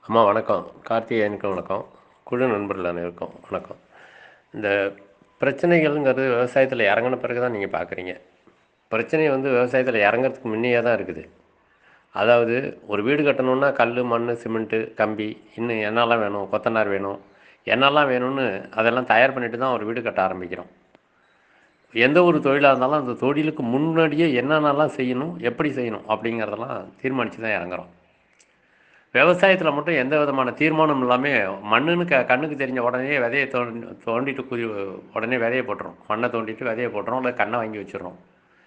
அம்மா வணக்கம் கார்த்திகேயனுக்கு வணக்கம் குழு நண்பர்கள் அனைவருக்கும் வணக்கம் இந்த பிரச்சனைகள்ங்கிறது விவசாயத்தில் இறங்கின பிறகு தான் நீங்கள் பார்க்குறீங்க பிரச்சனை வந்து விவசாயத்தில் இறங்குறதுக்கு முன்னையே தான் இருக்குது அதாவது ஒரு வீடு கட்டணுன்னா கல் மண் சிமெண்ட்டு கம்பி இன்னும் என்னெல்லாம் வேணும் கொத்தனார் வேணும் என்னெல்லாம் வேணும்னு அதெல்லாம் தயார் பண்ணிட்டு தான் ஒரு வீடு கட்ட ஆரம்பிக்கிறோம் எந்த ஒரு தொழிலாக இருந்தாலும் அந்த தொழிலுக்கு முன்னாடியே என்னென்னலாம் செய்யணும் எப்படி செய்யணும் அப்படிங்கிறதெல்லாம் தீர்மானித்து தான் இறங்குறோம் விவசாயத்தில் மட்டும் எந்த விதமான தீர்மானம் இல்லாமல் மண்ணுன்னு க கண்ணுக்கு தெரிஞ்ச உடனே விதையை தோண்டி தோண்டிட்டு குதி உடனே விதையை போட்டுரும் மண்ணை தோண்டிட்டு விதையை போட்டுரும் இல்லை கண்ணை வாங்கி வச்சிடுறோம்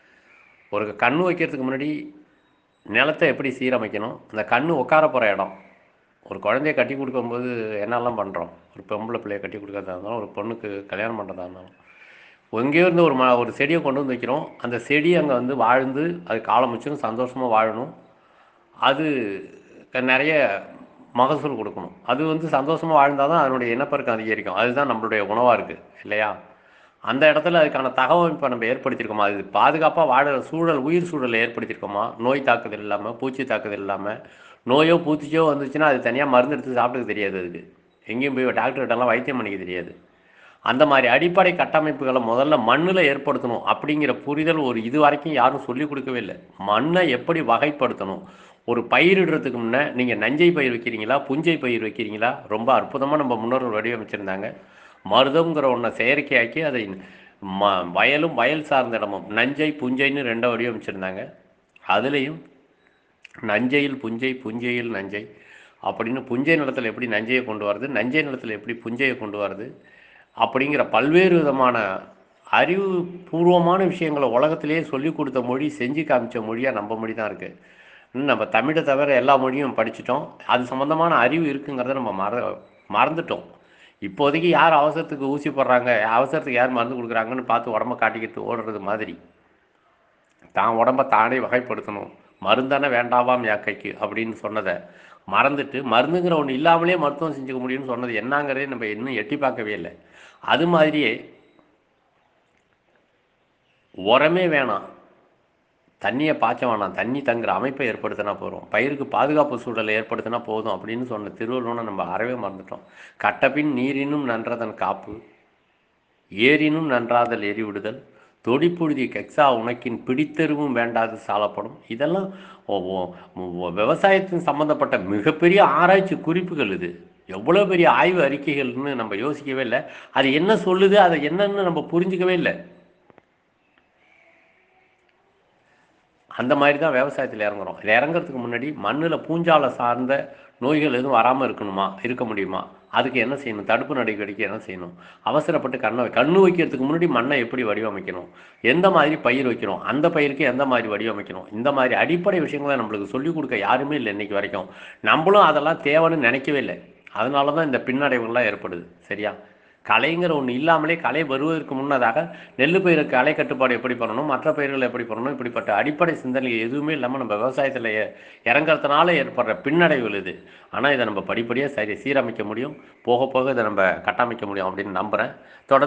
ஒரு கண் வைக்கிறதுக்கு முன்னாடி நிலத்தை எப்படி சீரமைக்கணும் அந்த கண் உட்கார போகிற இடம் ஒரு குழந்தைய கட்டி கொடுக்கும்போது என்னெல்லாம் பண்ணுறோம் ஒரு பொம்பளை பிள்ளைய கட்டி கொடுக்கறதா இருந்தாலும் ஒரு பொண்ணுக்கு கல்யாணம் பண்ணுறதா இருந்தாலும் எங்கேயோ இருந்து ஒரு ம ஒரு செடியை கொண்டு வந்து வைக்கிறோம் அந்த செடி அங்கே வந்து வாழ்ந்து அது காலம் வச்சுன்னு சந்தோஷமாக வாழணும் அது க- நிறைய மகசூல் கொடுக்கணும் அது வந்து சந்தோஷமாக வாழ்ந்தால் தான் அதனுடைய இனப்பெருக்கம் அதிகரிக்கும் அதுதான் நம்மளுடைய உணவாக இருக்குது இல்லையா அந்த இடத்துல அதுக்கான தகவமைப்பை நம்ம ஏற்படுத்தியிருக்கோமா அது பாதுகாப்பாக வாழ சூழல் உயிர் சூழலை ஏற்படுத்தியிருக்கோமா நோய் தாக்குதல் இல்லாமல் பூச்சி தாக்குதல் இல்லாமல் நோயோ பூச்சிச்சோ வந்துச்சுன்னா அது தனியாக மருந்து எடுத்து சாப்பிட்டுக்க தெரியாது அதுக்கு எங்கேயும் போய் டாக்டர்கிட்டலாம் வைத்தியம் பண்ணிக்க தெரியாது அந்த மாதிரி அடிப்படை கட்டமைப்புகளை முதல்ல மண்ணில் ஏற்படுத்தணும் அப்படிங்கிற புரிதல் ஒரு இது வரைக்கும் யாரும் சொல்லிக் கொடுக்கவே இல்லை மண்ணை எப்படி வகைப்படுத்தணும் ஒரு பயிரிடுறதுக்கு முன்னே நீங்கள் நஞ்சை பயிர் வைக்கிறீங்களா புஞ்சை பயிர் வைக்கிறீங்களா ரொம்ப அற்புதமாக நம்ம முன்னோர்கள் வடிவமைச்சிருந்தாங்க மருதங்கிற ஒன்றை செயற்கையாக்கி அதை ம வயலும் வயல் சார்ந்த இடமும் நஞ்சை புஞ்சைன்னு ரெண்டை வடிவமைச்சிருந்தாங்க அதுலேயும் நஞ்சையில் புஞ்சை புஞ்சையில் நஞ்சை அப்படின்னு புஞ்சை நிலத்தில் எப்படி நஞ்சையை கொண்டு வர்றது நஞ்சை நிலத்தில் எப்படி புஞ்சையை கொண்டு வர்றது அப்படிங்கிற பல்வேறு விதமான அறிவுபூர்வமான விஷயங்களை உலகத்திலேயே சொல்லிக் கொடுத்த மொழி செஞ்சு காமிச்ச மொழியாக நம்ம மொழி தான் இருக்குது இன்னும் நம்ம தமிழை தவிர எல்லா மொழியும் படிச்சிட்டோம் அது சம்மந்தமான அறிவு இருக்குங்கிறத நம்ம மற மறந்துட்டோம் இப்போதைக்கு யார் அவசரத்துக்கு ஊசி போடுறாங்க அவசரத்துக்கு யார் மருந்து கொடுக்குறாங்கன்னு பார்த்து உடம்ப காட்டிக்கிட்டு ஓடுறது மாதிரி தான் உடம்ப தானே வகைப்படுத்தணும் மருந்தானே வேண்டாவாம் யாக்கைக்கு அப்படின்னு சொன்னதை மறந்துட்டு மருந்துங்கிற ஒன்று இல்லாமலே மருத்துவம் செஞ்சுக்க முடியும்னு சொன்னது என்னங்கிறதே நம்ம இன்னும் எட்டி பார்க்கவே இல்லை அது மாதிரியே உரமே வேணாம் தண்ணியை பாய்ச்ச வேணாம் தண்ணி தங்குற அமைப்பை ஏற்படுத்தினா போதும் பயிருக்கு பாதுகாப்பு சூழலை ஏற்படுத்தினா போதும் அப்படின்னு சொன்ன திருவள்ளுவனை நம்ம அறவே மறந்துட்டோம் கட்டபின் நீரினும் நன்றதன் காப்பு ஏரினும் நன்றாதல் எரிவிடுதல் தொடிப்புழுதி கெக்ஸா உனக்கின் பிடித்தெருவும் வேண்டாது சாலப்படும் இதெல்லாம் ஒ- ஒ- ஒ- விவசாயத்தின் சம்பந்தப்பட்ட மிகப்பெரிய ஆராய்ச்சி குறிப்புகள் இது எவ்வளோ பெரிய ஆய்வு அறிக்கைகள்னு நம்ம யோசிக்கவே இல்லை அது என்ன சொல்லுது அதை என்னன்னு நம்ம புரிஞ்சுக்கவே இல்லை அந்த மாதிரி தான் விவசாயத்தில் இறங்குறோம் இது இறங்குறதுக்கு முன்னாடி மண்ணில் பூஞ்சாலை சார்ந்த நோய்கள் எதுவும் வராமல் இருக்கணுமா இருக்க முடியுமா அதுக்கு என்ன செய்யணும் தடுப்பு நடவடிக்கை என்ன செய்யணும் அவசரப்பட்டு கண்ணை வை- கண்ணு வைக்கிறதுக்கு முன்னாடி மண்ணை எப்படி வடிவமைக்கணும் எந்த மாதிரி பயிர் வைக்கணும் அந்த பயிருக்கு எந்த மாதிரி வடிவமைக்கணும் இந்த மாதிரி அடிப்படை விஷயங்களை நம்மளுக்கு சொல்லிக் கொடுக்க யாருமே இல்லை இன்னைக்கு வரைக்கும் நம்மளும் அதெல்லாம் தேவைன்னு நினைக்கவே இல்லை அதனால தான் இந்த பின்னடைவுகள்லாம் ஏற்படுது சரியா கலைங்கிற ஒன்று இல்லாமலே கலை வருவதற்கு முன்னதாக நெல் பயிருக்கு கலை கட்டுப்பாடு எப்படி பண்ணணும் மற்ற பயிர்கள் எப்படி பண்ணணும் இப்படிப்பட்ட அடிப்படை சிந்தனை எதுவுமே இல்லாமல் நம்ம விவசாயத்தில் இறங்குறதுனால ஏற்படுற பின்னடைவுகள் இது ஆனால் இதை நம்ம படிப்படியாக சரி சீரமைக்க முடியும் போக போக இதை நம்ம கட்டமைக்க முடியும் அப்படின்னு நம்புகிறேன் தொடர்ந்து